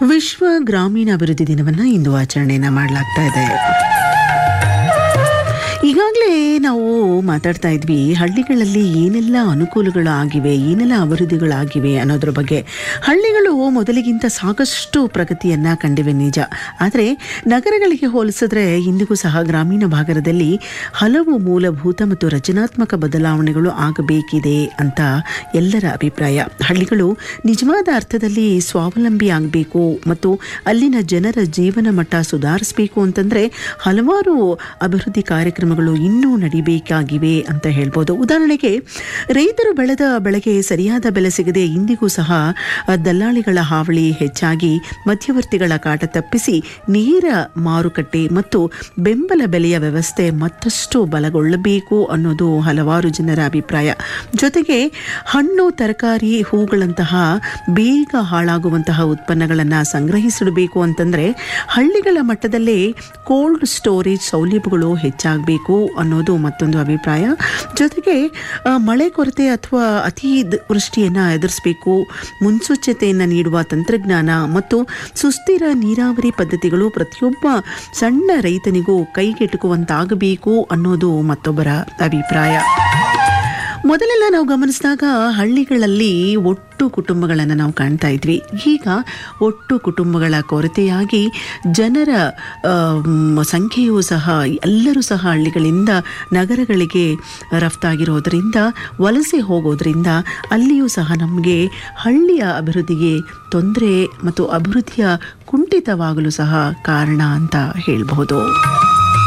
ವಿಶ್ವ ಗ್ರಾಮೀಣ ಅಭಿವೃದ್ಧಿ ದಿನವನ್ನು ಇಂದು ಆಚರಣೆಯನ್ನು ಮಾಡಲಾಗ್ತಾ ಇದೆ ಈಗಾಗಲೇ ನಾವು ಮಾತಾಡ್ತಾ ಇದ್ವಿ ಹಳ್ಳಿಗಳಲ್ಲಿ ಏನೆಲ್ಲ ಅನುಕೂಲಗಳು ಆಗಿವೆ ಏನೆಲ್ಲ ಅಭಿವೃದ್ಧಿಗಳಾಗಿವೆ ಅನ್ನೋದ್ರ ಬಗ್ಗೆ ಹಳ್ಳಿಗಳು ಮೊದಲಿಗಿಂತ ಸಾಕಷ್ಟು ಪ್ರಗತಿಯನ್ನು ಕಂಡಿವೆ ನಿಜ ಆದರೆ ನಗರಗಳಿಗೆ ಹೋಲಿಸಿದ್ರೆ ಇಂದಿಗೂ ಸಹ ಗ್ರಾಮೀಣ ಭಾಗದಲ್ಲಿ ಹಲವು ಮೂಲಭೂತ ಮತ್ತು ರಚನಾತ್ಮಕ ಬದಲಾವಣೆಗಳು ಆಗಬೇಕಿದೆ ಅಂತ ಎಲ್ಲರ ಅಭಿಪ್ರಾಯ ಹಳ್ಳಿಗಳು ನಿಜವಾದ ಅರ್ಥದಲ್ಲಿ ಸ್ವಾವಲಂಬಿ ಆಗಬೇಕು ಮತ್ತು ಅಲ್ಲಿನ ಜನರ ಜೀವನ ಮಟ್ಟ ಸುಧಾರಿಸಬೇಕು ಅಂತಂದರೆ ಹಲವಾರು ಅಭಿವೃದ್ಧಿ ಕಾರ್ಯಕ್ರಮಗಳು ಇನ್ನೂ ನಡಿಬೇಕಾಗಿವೆ ಅಂತ ಹೇಳ್ಬೋದು ಉದಾಹರಣೆಗೆ ರೈತರು ಬೆಳೆದ ಬೆಳೆಗೆ ಸರಿಯಾದ ಬೆಲೆ ಸಿಗದೆ ಇಂದಿಗೂ ಸಹ ದಲ್ಲಾಳಿಗಳ ಹಾವಳಿ ಹೆಚ್ಚಾಗಿ ಮಧ್ಯವರ್ತಿಗಳ ಕಾಟ ತಪ್ಪಿಸಿ ನೇರ ಮಾರುಕಟ್ಟೆ ಮತ್ತು ಬೆಂಬಲ ಬೆಲೆಯ ವ್ಯವಸ್ಥೆ ಮತ್ತಷ್ಟು ಬಲಗೊಳ್ಳಬೇಕು ಅನ್ನೋದು ಹಲವಾರು ಜನರ ಅಭಿಪ್ರಾಯ ಜೊತೆಗೆ ಹಣ್ಣು ತರಕಾರಿ ಹೂಗಳಂತಹ ಬೇಗ ಹಾಳಾಗುವಂತಹ ಉತ್ಪನ್ನಗಳನ್ನು ಸಂಗ್ರಹಿಸಿಡಬೇಕು ಅಂತಂದರೆ ಹಳ್ಳಿಗಳ ಮಟ್ಟದಲ್ಲೇ ಕೋಲ್ಡ್ ಸ್ಟೋರೇಜ್ ಸೌಲಭ್ಯಗಳು ಹೆಚ್ಚಾಗಬೇಕು ಅನ್ನೋದು ಮತ್ತೊಂದು ಅಭಿಪ್ರಾಯ ಜೊತೆಗೆ ಆ, ಮಳೆ ಕೊರತೆ ಅಥವಾ ಅತಿ ದ- ವೃಷ್ಟಿಯನ್ನು ಎದುರಿಸಬೇಕು ಮುನ್ಸೂಚತೆಯನ್ನು ನೀಡುವ ತಂತ್ರಜ್ಞಾನ ಮತ್ತು ಸುಸ್ಥಿರ ನೀರಾವರಿ ಪದ್ಧತಿಗಳು ಪ್ರತಿಯೊಬ್ಬ ಸಣ್ಣ ರೈತನಿಗೂ ಕೈಗೆಟುಕುವಂತಾಗಬೇಕು ಅನ್ನೋದು ಮತ್ತೊಬ್ಬರ ಅಭಿಪ್ರಾಯ ಮೊದಲೆಲ್ಲ ನಾವು ಗಮನಿಸಿದಾಗ ಹಳ್ಳಿಗಳಲ್ಲಿ ಒಟ್ಟು ಕುಟುಂಬಗಳನ್ನು ನಾವು ಕಾಣ್ತಾ ಇದ್ವಿ ಈಗ ಒಟ್ಟು ಕುಟುಂಬಗಳ ಕೊರತೆಯಾಗಿ ಜನರ ಆಮ್, ಸಂಖ್ಯೆಯೂ ಸಹ ಎಲ್ಲರೂ ಸಹ ಹಳ್ಳಿಗಳಿಂದ ನಗರಗಳಿಗೆ ರಫ್ತಾಗಿರೋದರಿಂದ ವಲಸೆ ಹೋಗೋದ್ರಿಂದ ಅಲ್ಲಿಯೂ ಸಹ ನಮಗೆ ಹಳ್ಳಿಯ ಅಭಿವೃದ್ಧಿಗೆ ತೊಂದರೆ ಮತ್ತು ಅಭಿವೃದ್ಧಿಯ ಕುಂಠಿತವಾಗಲು ಸಹ ಕಾರಣ ಅಂತ ಹೇಳಬಹುದು